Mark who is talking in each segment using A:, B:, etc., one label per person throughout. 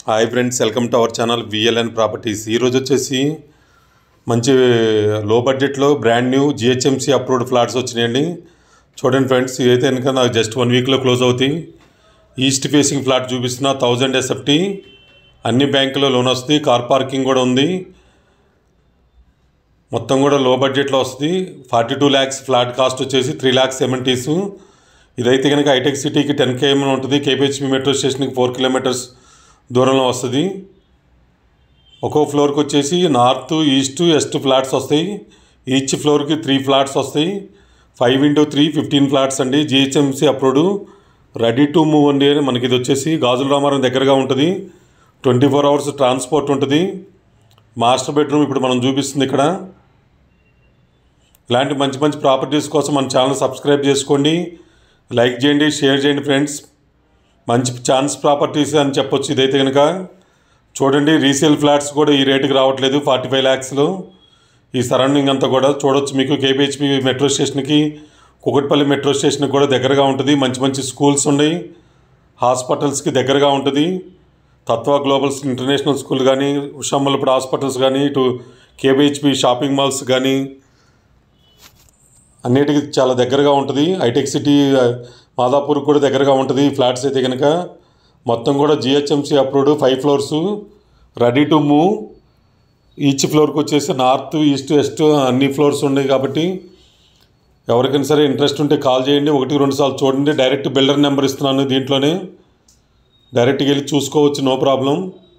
A: hi friends welcome to our channel VLN properties ఈరోజు వచ్చేసి మంచి లో బడ్జెట్లో brand new GHMC approved flats వచ్చినాయండి చూడండి ఫ్రెండ్స్ ఇదైతే కనుక నాకు జస్ట్ వన్ వీక్లో క్లోజ్ అవుతాయి ఈస్ట్ ఫేసింగ్ ఫ్లాట్ చూపిస్తున్న థౌజండ్ ఎస్ఎఫ్టీ అన్ని బ్యాంకులో లోన్ వస్తుంది కార్ పార్కింగ్ కూడా ఉంది మొత్తం కూడా లో బడ్జెట్లో వస్తుంది forty two lakhs flat cost వచ్చేసి త్రీ ల్యాక్స్ సెవెంటీస్ ఇదైతే కనుక హైటెక్ సిటీకి టెన్ కేఎం ఉంటుంది కేపీహెచ్పి మెట్రో స్టేషన్కి ఫోర్ కిలోమీటర్స్ దూరంలో వస్తుంది ఒక్కో ఫ్లోర్కి వచ్చేసి నార్త్ ఈస్ట్ వెస్ట్ ఫ్లాట్స్ వస్తాయి ఈచ్ ఫ్లోర్కి త్రీ ఫ్లాట్స్ వస్తాయి five into three fifteen flats అండి GHMC approved ready to move అండి మనకి ఇది వచ్చేసి గాజుల రామారం దగ్గరగా ఉంటుంది ట్వంటీ ఫోర్ అవర్స్ ట్రాన్స్పోర్ట్ ఉంటుంది మాస్టర్ బెడ్రూమ్ ఇప్పుడు మనం చూపిస్తుంది ఇక్కడ ఇలాంటి మంచి మంచి ప్రాపర్టీస్ కోసం మన ఛానల్ సబ్స్క్రైబ్ చేసుకోండి లైక్ చేయండి షేర్ చేయండి ఫ్రెండ్స్ మంచి ఛాన్స్ ప్రాపర్టీస్ అని చెప్పొచ్చు ఇదైతే కనుక చూడండి రీసేల్ ఫ్లాట్స్ కూడా ఈ రేటుకి రావట్లేదు ఫార్టీ ఫైవ్ ల్యాక్స్లో ఈ సరౌండింగ్ అంతా కూడా చూడొచ్చు మీకు కేపీహెచ్పి మెట్రో స్టేషన్కి కుకట్పల్లి మెట్రో స్టేషన్కి కూడా దగ్గరగా ఉంటుంది మంచి మంచి స్కూల్స్ ఉన్నాయి హాస్పిటల్స్కి దగ్గరగా ఉంటుంది తత్వ గ్లోబల్స్ ఇంటర్నేషనల్ స్కూల్ కానీ ఉషమ్మలపూడి హాస్పిటల్స్ కానీ ఇటు కేబిహెచ్పి షాపింగ్ మాల్స్ కానీ అన్నిటికీ చాలా దగ్గరగా ఉంటుంది హైటెక్ సిటీ మాదాపూర్ కూడా దగ్గరగా ఉంటుంది ఈ ఫ్లాట్స్ అయితే కనుక మొత్తం కూడా GHMC approved five floors ready to move each ఫ్లోర్కి వచ్చేసి నార్త్ ఈస్ట్ వెస్ట్ అన్ని ఫ్లోర్స్ ఉన్నాయి కాబట్టి ఎవరికైనా సరే ఇంట్రెస్ట్ ఉంటే కాల్ చేయండి ఒకటి రెండు సార్లు చూడండి డైరెక్ట్ బిల్డర్ నెంబర్ ఇస్తున్నాను దీంట్లోనే డైరెక్ట్గా వెళ్ళి చూసుకోవచ్చు నో ప్రాబ్లం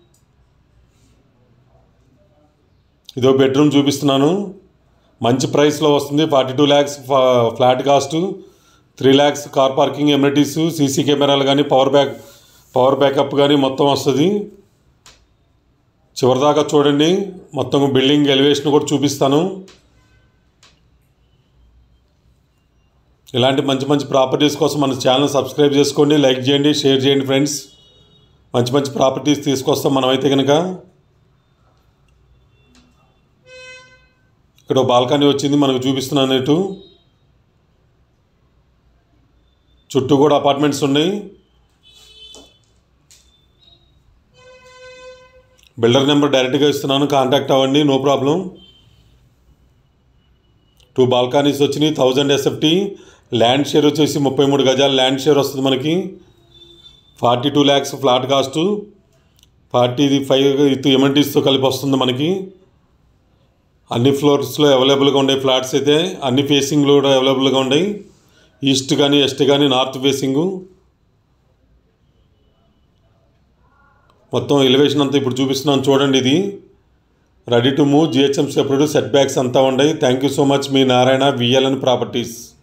A: ఇదో బెడ్రూమ్ చూపిస్తున్నాను మంచి ప్రైస్లో వస్తుంది forty two lakhs flat cost three lakhs car parking amenities CC కెమెరాలు కానీ పవర్ బ్యాక్ పవర్ బ్యాకప్ కానీ మొత్తం వస్తుంది చివరిదాకా చూడండి మొత్తం బిల్డింగ్ ఎలివేషన్ కూడా చూపిస్తాను ఇలాంటి మంచి మంచి ప్రాపర్టీస్ కోసం మన ఛానల్ సబ్స్క్రైబ్ చేసుకోండి లైక్ చేయండి షేర్ చేయండి ఫ్రెండ్స్ మంచి మంచి ప్రాపర్టీస్ తీసుకొస్తాం మనమైతే కనుక ఇక్కడ బాల్కనీ వచ్చింది మనకు చూపిస్తున్నాను ఇటు చుట్టూ కూడా అపార్ట్మెంట్స్ ఉన్నాయి బిల్డర్ నెంబర్ డైరెక్ట్గా ఇస్తున్నాను కాంటాక్ట్ అవ్వండి నో ప్రాబ్లం టూ బాల్కనీస్ వచ్చినాయి థౌజండ్ ఎస్ఎఫ్టీ ల్యాండ్ షేర్ వచ్చేసి ముప్పై మూడు గజాల ల్యాండ్ షేర్ వస్తుంది మనకి forty two lakhs flat cost forty five with ఎమ్యూనిటీస్తో కలిపి వస్తుంది మనకి అన్ని ఫ్లోర్స్లో అవైలబుల్గా ఉండే ఫ్లాట్స్ అయితే అన్ని ఫేసింగ్లో కూడా అవైలబుల్గా ఉన్నాయి ఈస్ట్ కానీ వెస్ట్ కానీ నార్త్ ఫేసింగు మొత్తం ఎలివేషన్ అంతా ఇప్పుడు చూపిస్తున్నాను చూడండి ఇది రెడీ టు మూవ్ జిహెచ్ఎంసీ అప్పుడు సెట్ బ్యాక్స్ అంతా ఉన్నాయి థ్యాంక్ యూ సో మచ్ మీ నారాయణ విఎల్ఎన్ ప్రాపర్టీస్